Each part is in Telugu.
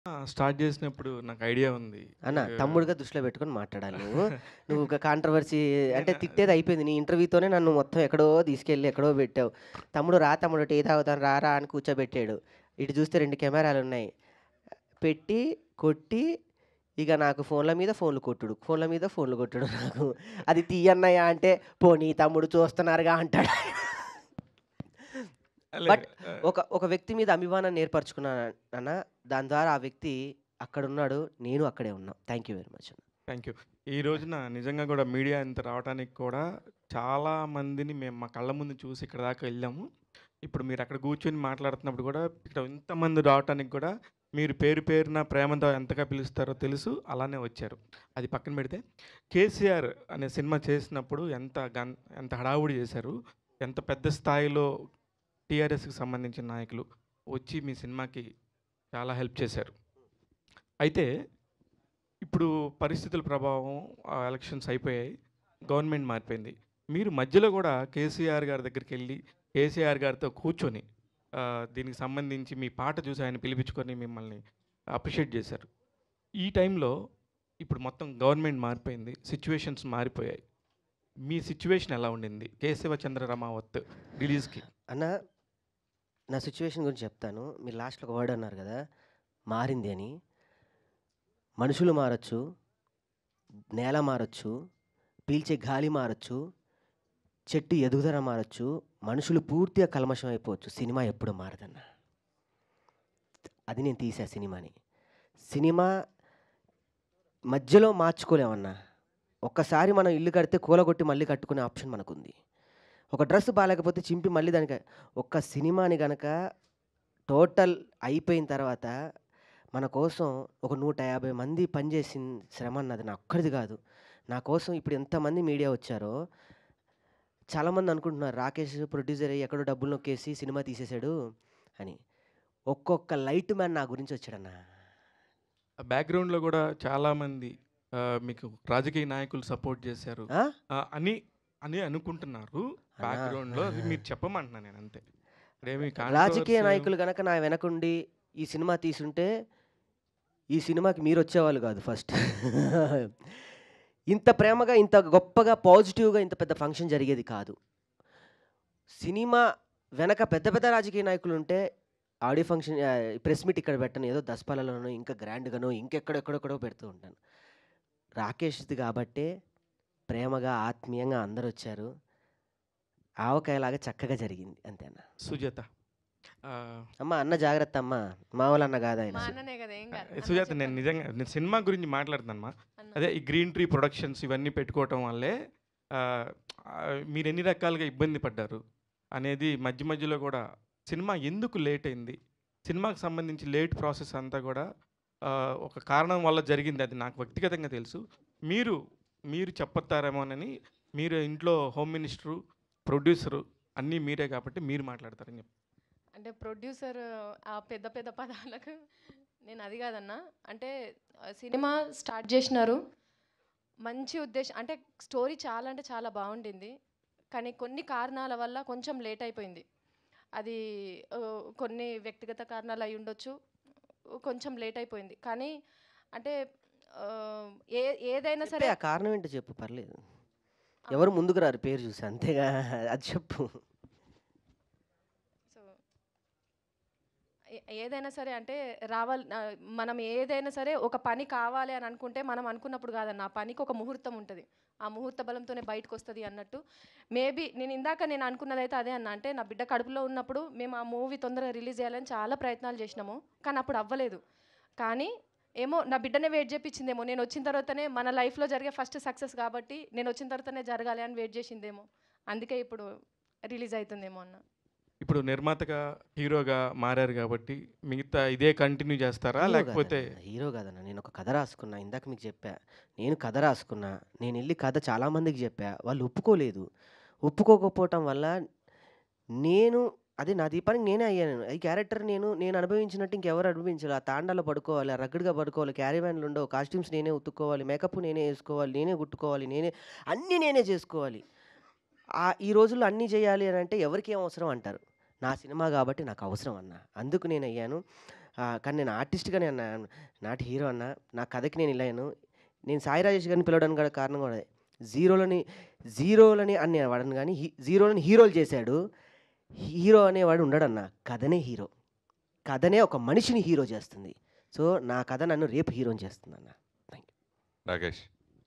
స్టార్ట్ చేసినప్పుడు నాకు ఐడియా ఉంది. అన్న ఆహ్, తమ్ముడుగా దృష్టిలో పెట్టుకొని మాట్లాడాలి నువ్వు. నువ్వు ఒక కాంట్రవర్సీ అంటే తిట్టేది అయిపోయింది. నీ ఇంటర్వ్యూతోనే నన్ను మొత్తం ఎక్కడో తీసుకెళ్ళి ఎక్కడో పెట్టావు. తమ్ముడు రా తమ్ముడు టీ తాగుతాను రా రా అని కూర్చోబెట్టాడు. ఇటు చూస్తే 2 కెమెరాలున్నాయి. పెట్టి, కొట్టి ఇక నాకు ఫోన్ల మీద ఫోన్లు కొట్టుడు. ఫోన్ల మీద ఫోన్లు కొట్టుడు నాకు. అది తీయన్నయ్య అంటే పోనీ తమ్ముడు చూస్తున్నారుగా అంటాడు. లే బట్ ఆహ్, ఒక ఒక వ్యక్తి మీద అభిమానాన్ని ఏర్పరచుకున్నాను అన్న. దాని ద్వారా ఆ వ్యక్తి అక్కడున్నాడు. నేను అక్కడే ఉన్నా. థ్యాంక్ యూ వెరీ మచ్ అన్న. Thank you. ఈ రోజున నిజంగా కూడా మీడియా ఇంత రావటానికి కూడా చాలా మందిని మేము మా కళ్ళ ముందు చూసి ఇక్కడ దాకా వెళ్ళాము. ఇప్పుడు మీరు అక్కడ కూర్చొని మాట్లాడుతున్నప్పుడు కూడా ఇక్కడ ఇంతమంది రావటానికి కూడా మీరు పేరు పేరున ప్రేమతో ఎంతగా పిలుస్తారో తెలుసు. అలానే వచ్చారు. అది పక్కన పెడితే 'కేసీఆర్' అనే సినిమా చేసినప్పుడు ఎంత గన్ ఎంత హడావుడి చేశారు. ఎంత పెద్ద స్థాయిలో టీఆర్ఎస్‌కి సంబంధించిన నాయకులు వచ్చి మీ సినిమాకి చాలా హెల్ప్ చేశారు. అయితే ఇప్పుడు పరిస్థితుల ప్రభావం ఆహ్, ఎలక్షన్స్ అయిపోయాయి. గవర్నమెంట్ మారిపోయింది. మీరు మధ్యలో కూడా కేసీఆర్ గారి దగ్గరికెళ్ళి కేసీఆర్ గారితో కూర్చొని ఆహ్, దీనికి సంబంధించి మీ పాట చూసి ఆయన పిలిపించుకొని మిమ్మల్ని అప్రిషియేట్ చేశారు. ఈ టైంలో ఇప్పుడు మొత్తం గవర్నమెంట్ మారిపోయింది. సిట్యుయేషన్స్ మారిపోయాయి. మీ సిట్యుయేషన్ ఎలా ఉండింది? 'కేశవచంద్ర రమావత్' రిలీజ్‌కి? అన్న నా సిట్యుయేషన్ గురించి చెప్తాను. మీరు లాస్ట్‌లో ఒక వర్డ్ అన్నారు కదా! మారింది అని. మనుషులు మారొచ్చు. నేల మారొచ్చు. పీల్చే గాలి మారొచ్చు. చెట్టు ఎదుగుదల మారొచ్చు. మనుషులు పూర్తిగా కల్మషం అయిపోవచ్చు. సినిమా ఎప్పుడు మారదన్న. అది నేను తీసా సినిమాని. సినిమా మధ్యలో మార్చుకోలేమన్నా. ఒక్కసారి మనం ఇల్లు కడితే కూలగొట్టి మళ్ళీ కట్టుకునే ఆప్షన్ మనకుంది. ఒక డ్రెస్ బాలేకపోతే చింపి మళ్ళీ దానికి ఒక్క సినిమాని గనక టోటల్ అయిపోయిన తర్వాత మన కోసం ఒక 150 మంది పనిచేసిన శ్రమ అన్నది నా ఒక్కడిది కాదు. నా కోసం ఇప్పుడు ఎంతమంది మీడియా వచ్చారో చాలామంది అనుకుంటున్నారు రాకేష్ ప్రొడ్యూసర్ అయ్యి ఎక్కడో డబ్బులు నొక్కేసి సినిమా తీసేసాడు అని. ఒక్కొక్క లైట్ మ్యాన్ నా గురించి వచ్చాడన్న. ఆ బ్యాక్‌గ్రౌండ్‌లో కూడా చాలామంది ఆహ్, మీకు రాజకీయ నాయకులు సపోర్ట్ చేశారు. ఆ? ఆహ్, అని అని అనుకుంటున్నారు. అన్నా బ్యాక్‌గ్రౌండ్‌లో అది మీరు చెప్పమంటున్నా నేను అంతే. ఇక్కడేమి రాజకీయ కాంట్రోవర్సీ నాయకులు గనక నా వెనకుండి ఈ సినిమా తీసుంటే ఈ సినిమాకి మీరొచ్చేవాళ్ళు కాదు ఫస్ట్. ఇంత ప్రేమగా, ఇంత గొప్పగా, పాజిటివ్‌గా ఇంత పెద్ద ఫంక్షన్ జరిగేది కాదు. సినిమా వెనక పెద్ద పెద్ద రాజకీయ నాయకులుంటే ఆడియో ఫంక్షన్ ఆహ్, ప్రెస్ మీట్ ఇక్కడ పెట్టను. ఏదో దసపల్లిలోనో, ఇంకా గ్రాండ్‌గానో, ఇంకెక్కడెక్కడెక్కడో పెడుతూ ఉంటాను. రాకేష్‌ది కాబట్టే ప్రేమగా, ఆత్మీయంగా అందరొచ్చారు. ఆవకాయలాగా చక్కగా జరిగింది. అంతే అన్న. సుజాత. ఆహ్, అమ్మ అన్న జాగ్రత్త అమ్మ. మామూలన్న కాదాయన. మా అన్ననే కదా ఏం కాదు. అన్న సుజాత నేను చెప్పండి. నిజంగా నేను సినిమా గురించి మాట్లాడుతున్నానమ్మా. అన్న. అదే ఈ గ్రీన్ ట్రీ ప్రొడక్షన్స్ ఇవన్నీ పెట్టుకోవటం వల్లే ఆహ్, ఆహ్, మీరు ఎన్ని రకాలుగా ఇబ్బంది పడ్డారు అనేది మధ్య మధ్యలో కూడా సినిమా ఎందుకు లేట్ అయింది? సినిమాకి సంబంధించి లేట్ ప్రాసెస్ అంతా కూడా ఆహ్, ఒక కారణం వల్ల జరిగింది. అది నాకు వ్యక్తిగతంగా తెలుసు. మీరు మీరు చెప్పొత్తారేమోనని మీరు ఇంట్లో హోమ్ మినిస్టరు, ప్రొడ్యూసరు అన్నీ మీరే కాబట్టి మీరు మాట్లాడతారని చెప్పి. అంటే ప్రొడ్యూసర్ ఆ పెద్ద పెద్ద పదాలకు నేను అది కాదన్నా. అంటే ఆహ్, సినిమా స్టార్ట్ చేసినారు. మంచి ఉద్దేశం అంటే స్టోరీ చాలా అంటే చాలా బావుండింది. కానీ కొన్ని కారణాల వల్ల కొంచెం లేట్ అయిపోయింది. అది ఆహ్, కొన్ని వ్యక్తిగత కారణాలు అయ్యుండొచ్చు. కొంచెం లేట్ అయిపోయింది. కానీ అంటే ఆహ్, ఏ ఏదైనా చెప్పే సరే ఆ కారణం ఏంటో చెప్పు పర్లేదు. ఎవరు ముందుకు రారు పేరు చూసి అంతేగా అది చెప్పు. సో ఏ- ఏదైనా సరే అంటే రావాలి ఆ, మనం ఏదైనా సరే ఒక పని కావాలి అని అనుకుంటే మనం అనుకున్నప్పుడు కాదన్న ఆ పనికి ఒక ముహూర్తం ఉంటుంది ఆ ముహూర్త బలంతోనే బయటకు వస్తుంది అన్నట్టు మేబీ నేను ఇందాక నేను అనుకున్నది అయితే అదే అన్న అంటే నా బిడ్డ కడుపులో ఉన్నప్పుడు మేము ఆ మూవీ తొందరగా రిలీజ్ చేయాలని చాలా ప్రయత్నాలు చేసినాము కానీ అప్పుడు అవ్వలేదు కానీ ఏమో నా బిడ్డనే వెయిట్ చేపించిందేమో నేను వచ్చిన తర్వాతనే మన లైఫ్లో జరిగే ఫస్ట్ సక్సెస్ కాబట్టి నేను వచ్చిన తర్వాతనే జరగాలి అని వెయిట్ చేసిందేమో అందుకే ఇప్పుడు రిలీజ్ అవుతుందేమో అన్న ఇప్పుడు నిర్మాతగా, హీరోగా మారారు కాబట్టి మిగతా ఇదే కంటిన్యూ చేస్తారా? హీరో లేకపోతే కాదన్న. హీరో కాదన్న. నేను ఒక కథ రాసుకున్నా. ఇందాక మీకు చెప్పా. నేను కథ రాసుకున్నా. నేను ఎళ్లి కథ చాలా మందికి చెప్పా. వాళ్ళు ఒప్పుకోలేదు. ఒప్పుకోకపోవటం వల్ల నేను అది నా దీపానికి నేనే అయ్యాను. ఈ క్యారెక్టర్ నేను నేను అనుభవించినట్టు ఇంకెవరు అనుభవించరు. ఆ తాండాలో పడుకోవాలి. ఆ రగ్గడ్‌గా పడుకోవాలి. క్యారీవాన్‌లు ఉండవు. కాస్ట్యూమ్స్ నేనే ఉతుక్కోవాలి. మేకప్ నేనే ఏసుకోవాలి. నేనే కుట్టుకోవాలి. నేనే అన్నీ నేనే చేసుకోవాలి. ఆహ్, ఈ రోజుల్లో అన్నీ చేయాలి అని అంటే ఎవరికేం అవసరం అంటారు. నా సినిమా కాబట్టి నాకు అవసరం అన్న. అందుకు నేనయ్యాను. ఆ, కానీ నేను ఆర్టిస్ట్‌గానే అన్నా. నాట్ హీరో అన్నా. నా కథకి నేను ఇలా అయ్యాను. నేను సాయి రాజేష్ గారిని పిలవడానికి గల కారణం కూడా అదే. జీరోలని జీరోలని అని నేను వాడను గానీ హీ జీరోలని హీరోలు చేశాడు. హీరో అనేవాడు ఉండడన్నా. కథనే హీరో. కథనే ఒక మనిషిని హీరో చేస్తుంది. సో, నా కథ నన్ను రేపు హీరోని చేస్తుందన్న. Thank you. రాకేష్.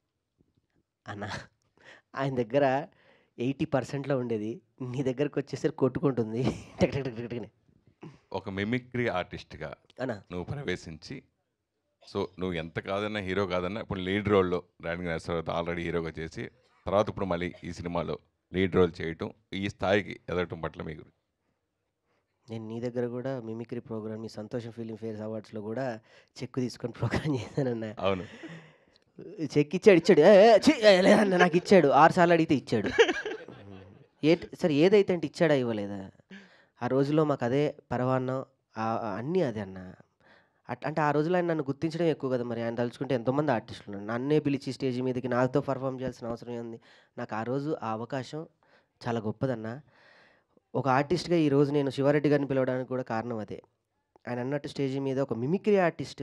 అన్న ఆయన దగ్గర 80%లో ఉండేది. నీ దగ్గరకొచ్చేసరికి కొట్టుకుంటుంది. టక్ టక్ టక్ టక్ టక్ అని. ఒక మిమిక్రీ ఆర్టిస్ట్‌గా అన్న. నువ్వు ప్రవేశించి సో, నువ్వు ఎంత కాదన్నా హీరో కాదన్నా ఇప్పుడు లీడ్ రోల్‌లో ర్యాడింగ్ నరసరావుతో ఆల్రెడీ హీరోగా చేసి తర్వాత ఇప్పుడు మళ్ళీ ఈ సినిమాలో లీడ్ రోల్ చేయటం ఈ స్థాయికి ఎదగటం పట్ల మీకు నేను నీ దగ్గర కూడా మిమిక్రీ ప్రోగ్రామ్ ఈ సంతోషం ఫిల్మ్ ఫేర్స్ అవార్డ్స్‌లో కూడా చెక్ తీసుకొని ప్రోగ్రామ్ చేశానన్న. అవును. చెక్ ఇచ్చాడు ఇచ్చాడు. ఏ ఏ ఛీ! లేదన్న నాకు ఇచ్చాడు. 6 సార్లు అడిగితే ఇచ్చాడు. ఏట్ సరే ఏదైతే అంటే ఇచ్చాడా ఇవ్వలేదా? ఆ రోజుల్లో మాకు అదే పరమాన్నం ఆహ్, అన్నీ అదే అన్న. అట్ అంటే ఆ రోజుల్లో ఆయన నన్ను గుర్తించడం ఎక్కువ కదా! మరి ఆయన తలుచుకుంటే ఎంతోమంది ఆర్టిస్టులు ఉన్నారు. నన్నే పిలిచి స్టేజ్ మీదకి నాతో పెర్ఫార్మ్ చేయాల్సిన అవసరం ఏముంది? నాకు ఆ రోజు ఆ అవకాశం చాలా గొప్పదన్న. ఒక ఆర్టిస్ట్‌గా ఈరోజు నేను శివారెడ్డి గారిని పిలవడానికి కూడా కారణం అదే. ఆయన అన్నట్టు స్టేజ్ మీద ఒక మిమిక్రీ ఆర్టిస్టు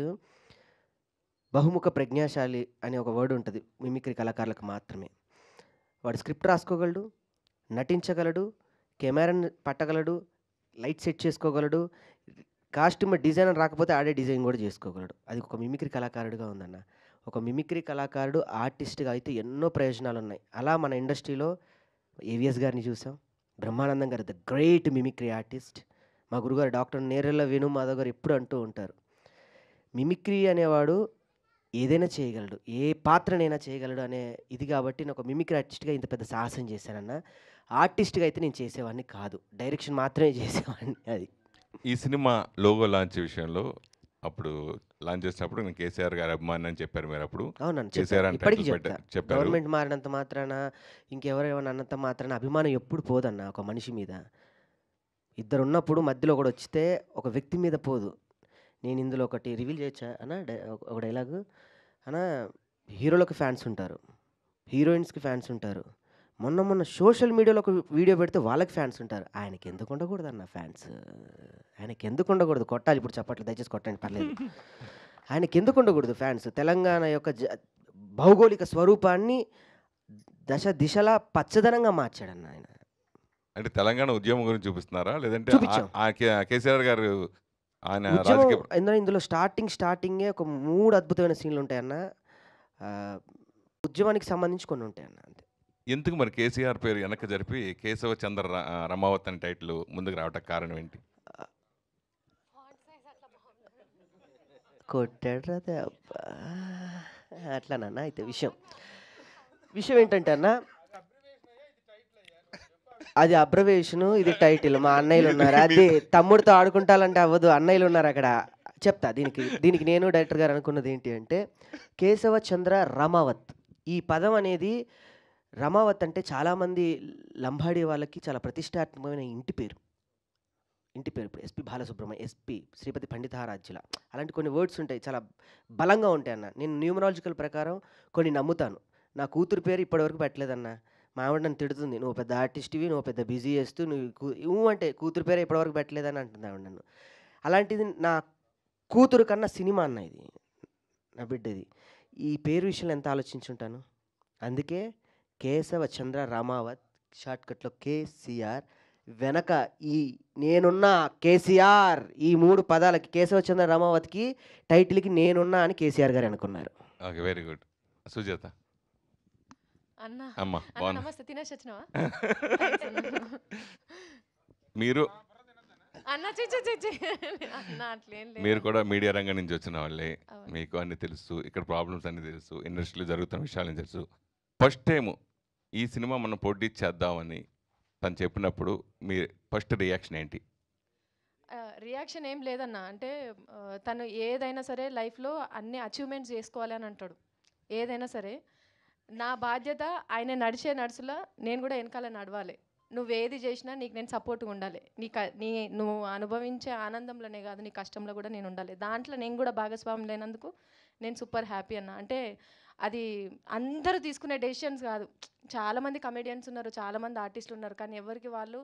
బహుముఖ ప్రజ్ఞాశాలి అనే ఒక వర్డ్ ఉంటది. మిమిక్రీ కళాకారులకు మాత్రమే. వాడు స్క్రిప్ట్ రాసుకోగలడు, నటించగలడు, కెమెరాని పట్టగలడు, లైట్ సెట్ చేసుకోగలడు, కాస్ట్యూమ్ డిజైనర్ రాకపోతే ఆడే డిజైన్ కూడా చేసుకోగలడు. అది ఒక మిమిక్రీ కళాకారుడిగా ఉందన్న. ఒక మిమిక్రీ కళాకారుడు ఆర్టిస్ట్‌గా అయితే ఎన్నో ప్రయోజనాలున్నాయి. అలా మన ఇండస్ట్రీలో ఏవిఎస్ గారిని చూసాం. బ్రహ్మానందం గారు ద గ్రేట్ మిమిక్రీ ఆర్టిస్ట్. మా గురుగారు డాక్టర్ నేరెళ్ళ వేణు మాధవ్ గారు ఎప్పుడు అంటూ ఉంటారు. మిమిక్రీ అనేవాడు ఏదైనా చేయగలడు. ఏ పాత్రనైనా చేయగలడు అనే ఇది కాబట్టి నేను ఒక మిమిక్రీ ఆర్టిస్ట్‌గా ఇంత పెద్ద సాహసం చేశానన్న. ఆర్టిస్ట్‌గా అయితే నేను చేసేవాడిని కాదు. డైరెక్షన్ మాత్రమే చేసేవాడిని అది. ఈ సినిమా లోగో లాంచ్ విషయంలో అప్పుడు లాంచ్ చేసినప్పుడు నేను కేసీఆర్ గారి అభిమాని అని చెప్పారు మీరప్పుడు. అవునండి. కేసీఆర్ చెప్పా. అని ఇప్పటికి టైటిల్ చెప్తా. పెట్టారు చెప్పారు. గవర్నమెంట్ మారినంత మాత్రాన ఇంకెవరు ఏమన్నా అన్నంత మాత్రాన అభిమానం ఎప్పుడు పోదన్న ఒక మనిషి మీద. ఇద్దరున్నప్పుడు మధ్యలో ఒకడొచ్చితే ఒక వ్యక్తి మీద పోదు. నేను ఇందులో ఒకటి రివీల్ చేయొచ్చా అన్న? డై ఒక డైలాగు. అన్న హీరోలకు ఫ్యాన్స్ ఉంటారు. హీరోయిన్స్‌కి ఫ్యాన్స్ ఉంటారు. మొన్న మొన్న సోషల్ మీడియాలో ఒక వీడియో పెడితే వాళ్ళకి ఫ్యాన్స్ ఉంటారు. ఆయనకి ఎందుకు ఉండకూడదన్న ఫ్యాన్స్? ఆయనకి ఎందుకు ఉండకూడదు? కొట్టాలి ఇప్పుడు చప్పట్లు దయచేసి కొట్టండి పర్లేదు. ఆయనకి ఎందుకు ఉండకూడదు ఫ్యాన్స్? తెలంగాణ యొక్క జ భౌగోళిక స్వరూపాన్ని దశ దిశలా పచ్చదనంగా మార్చాడన్న ఆయన. అంటే తెలంగాణ ఉద్యమం గురించి చూపిస్తున్నారా? లేదంటే చూపించాం. ఆ కే కేసీఆర్ గారు ఆయన ఉద్యమం రాజకీయ ఎందులో ఇందులో స్టార్టింగ్ స్టార్టింగే ఒక 3 అద్భుతమైన సీన్‌లు ఉంటాయన్న. ఆహ్, ఉద్యమానికి సంబంధించి కొన్ని ఉంటాయన్న అంతే. ఎందుకు మరి కేసీఆర్ పేరు వెనక్కి జరిపి కేశవ చంద్ర ర రమావత్ అనే టైటిల్ ముందుకు రావడానికి కారణం ఏంటి? కొట్టాడు రా దెబ్బ. అట్లానన్న అయితే విషయం. విషయం ఏంటంటే అన్న అది అబ్రివేషను. ఇది టైటిల్. మా అన్నయ్యలు ఉన్నారు. అది తమ్ముడితో ఆడుకుంటాలంటే అవ్వదు. అన్నయ్యలు ఉన్నారు అక్కడ. చెప్తా దీనికి. దీనికి నేను డైరెక్టర్ గారు అనుకున్నది ఏంటి అంటే కేశవ చంద్ర రమావత్. ఈ పదం అనేది రమావత్ అంటే చాలామంది లంబాడీ వాళ్ళకి చాలా ప్రతిష్టాత్మకమైన ఇంటి పేరు. ఇంటి పేరు. ఇప్పుడు ఎస్‌పి బాలసుబ్రహ్మణ్యం, ఎస్‌పి శ్రీపతి పండితారాధ్యుల అలాంటి కొన్ని వర్డ్స్ ఉంటాయి. చాలా బలంగా ఉంటాయన్న. నేను న్యూమరాలజికల్ ప్రకారం కొన్ని నమ్ముతాను. నా కూతురు పేరు ఇప్పటివరకు పెట్టలేదన్న. మా ఆవిడ నన్ను తిడుతుంది. "నువ్వు పెద్ద ఆర్టిస్ట్‌వి. నువ్వు పెద్ద బిజీ చేస్తూ నువ్వు కు ఊ అంటే కూతురు పేరే ఇప్పటివరకు పెట్టలేదని" అంటుంది ఆవిడ నన్ను. అలాంటిది నా కూతురు కన్నా సినిమా అన్న ఇది. నా బిడ్డది. ఈ పేరు విషయంలో ఎంత ఆలోచించుంటాను. అందుకే కేశవ చంద్ర రమావత్ షార్ట్‌కట్‌లో కేసీఆర్ వెనక ఈ నేనున్నా కేసీఆర్ ఈ 3 పదాలకి కేశవ చంద్ర రమావత్‌కి టైటిల్‌కి నేనున్నా అని కేసీఆర్ గారు అనుకున్నారు. ఓకే. Very good. సుజాత. అన్న. అమ్మ అన్న బాగున్నా. నమస్తే తినేసి వచ్చినావా? మీరు అన్న ఛీ! ఛీ! ఛీ! ఛీ! అన్న అట్లేం లేదు. మీరు కూడా మీడియా రంగం నుంచి వచ్చిన వాళ్ళే. అవును. మీకు అన్నీ తెలుసు. ఇక్కడ ప్రాబ్లమ్స్ అన్నీ తెలుసు. ఇండస్ట్రీలో జరుగుతున్న విషయాలన్నీ తెలుసు. ఫస్ట్ టైము ఈ సినిమా మనం పోటీ చేద్దామని తను చెప్పినప్పుడు మీ ఫస్ట్ రియాక్షన్ ఏంటి? ఆహ్, రియాక్షన్ ఏం లేదన్న. అంటే ఆహ్, తను ఏదైనా సరే లైఫ్‌లో అన్ని అచీవ్‌మెంట్స్ చేసుకోవాలి అని అంటాడు. ఏదైనా సరే. నా బాధ్యత ఆయన నడిచే నడుసులా నేను కూడా వెనకాల నడవాలి. నువ్వేది చేసినా నీకు నేను సపోర్ట్‌గా ఉండాలి. నీ క నీ నువ్వు అనుభవించే ఆనందంలోనే కాదు నీ కష్టంలో కూడా నేను ఉండాలి. దాంట్లో నేను కూడా భాగస్వామ్యం లేనందుకు నేను సూపర్ హ్యాపీ అన్న. అంటే అది అందరూ తీసుకునే డెసిషన్స్ కాదు. చాలామంది కమెడియన్స్ ఉన్నారు. చాలామంది ఆర్టిస్టులు ఉన్నారు. కానీ ఎవరికి వాళ్ళు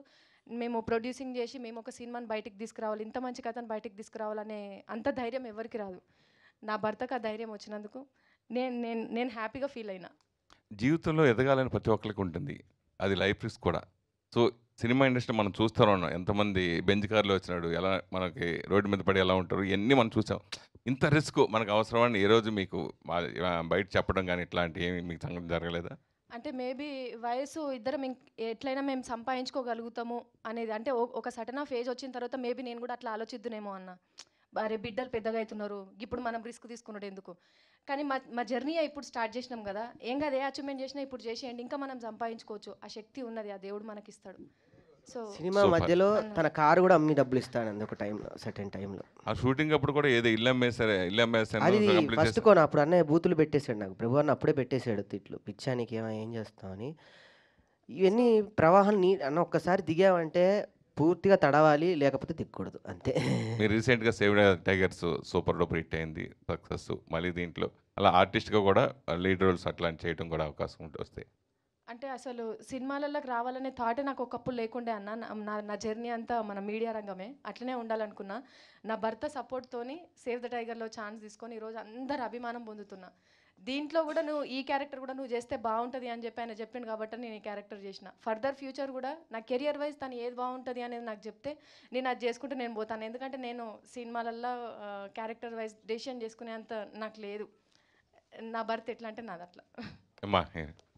మేము ప్రొడ్యూసింగ్ చేసి మేము ఒక సినిమాని బయటికి తీసుకురావాలి ఇంత మంచి కథను బయటికి తీసుకురావాలనే అంత ధైర్యం ఎవరికి రాదు నా భర్తకు ఆ ధైర్యం వచ్చినందుకు నేను నేను నేను హ్యాపీగా ఫీల్ అయినా జీవితంలో ఎదగాలని ప్రతి ఒక్కరికి ఉంటుంది అది లైఫ్ రిస్క్ కూడా సో సినిమా ఇండస్ట్రీ మనం చూస్తూనే ఉన్నాం ఎంతమంది బెంచ్ కార్లో వచ్చినాడు ఎలా మనకి రోడ్డు మీద పడి ఎలా ఉంటారు ఇవన్నీ మనం చూసాం ఇంత రిస్క్ మనకు అవసరమని ఏ రోజు మీకు మా- ఆ, బయట చెప్పడం కానీ ఇట్లాంటి ఏమి మీకు సంగతి జరగలేదా అంటే మేబీ వయసు ఇద్దరం ఇంక్ ఎట్లయినా మేము సంపాదించుకోగలుగుతాము అనేది అంటే ఓ- ఒక సటన్ ఆఫ్ ఏజ్ వచ్చిన తర్వాత మేబీ నేను కూడా అట్లా ఆలోచిద్దునేమో అన్న అరే బిడ్డలు పెద్దగా అవుతున్నారు ఇప్పుడు మనం రిస్క్ తీసుకున్నాడు ఎందుకు కానీ మా మా జర్నీ ఇప్పుడు స్టార్ట్ చేసినాం కదా ఏం కాదు ఏ అచీవ్మెంట్ చేసినా ఇప్పుడు చేసేయండి ఇంకా మనం సంపాదించుకోవచ్చు ఆ శక్తి ఉన్నది ఆ దేవుడు మనకి ఇస్తాడు సో సినిమా Super. మధ్యలో అన్న. తన కారు కూడా అమ్మి డబ్బులు ఇస్తాడండి ఒక టైంలో సర్టెన్ టైంలో ఆ షూటింగ్ అప్పుడు కూడా ఏదో ఇల్లు అమ్మేసారే ఇల్లు అమ్మేసాను అది కంప్లీట్ ఫస్ట్ చేసి కోన అప్పుడు అన్నయ్య బూతులు పెట్టేశాడు నాకు ప్రభు అన్న అప్పుడే పెట్టేశాడు తిట్లు పిచ్చానికి ఏమో ఏం చేస్తామని ఇవన్నీ ప్రవాహం నీ అన్న ఒక్కసారి దిగావంటే పూర్తిగా తడవాలి లేకపోతే దిగకూడదు అంతే మీరు రీసెంట్గా save tigers super duper hit అయింది సక్సెస్ మళ్ళీ దీంట్లో అలా ఆర్టిస్ట్గా కూడా లీడ్ రోల్స్ అట్లాంటి చేయడం కూడా అవకాశం ఉంటుంది వస్తాయి అంటే అసలు సినిమాలలోకి రావాలనే థాట్ నాకు ఒకప్పుడు లేకుండే అన్న నా- నా నా జర్నీ అంతా మన మీడియా రంగమే అట్లనే ఉండాలనుకున్నా నా భర్త సపోర్ట్తోని సేవ్ ద టైగర్లో ఛాన్స్ తీసుకొని ఈరోజు అందరు అభిమానం పొందుతున్నా దీంట్లో కూడా నువ్వు ఈ క్యారెక్టర్ కూడా నువ్వు చేస్తే బాగుంటుంది అని చెప్పి ఆయన చెప్పిండు కాబట్టి నేను ఈ క్యారెక్టర్ చేసిన ఫర్దర్ ఫ్యూచర్ కూడా నా కెరియర్ వైజ్ తను ఏది బాగుంటుంది అనేది నాకు చెప్తే నేను అది చేసుకుంటే నేను పోతాను ఎందుకంటే నేను సినిమాలల్లో క్యారెక్టర్ వైజ్ డెసిషన్ చేసుకునే అంత నాకు లేదు నా భర్త ఎట్లా అంటే నాది అట్లా అమ్మా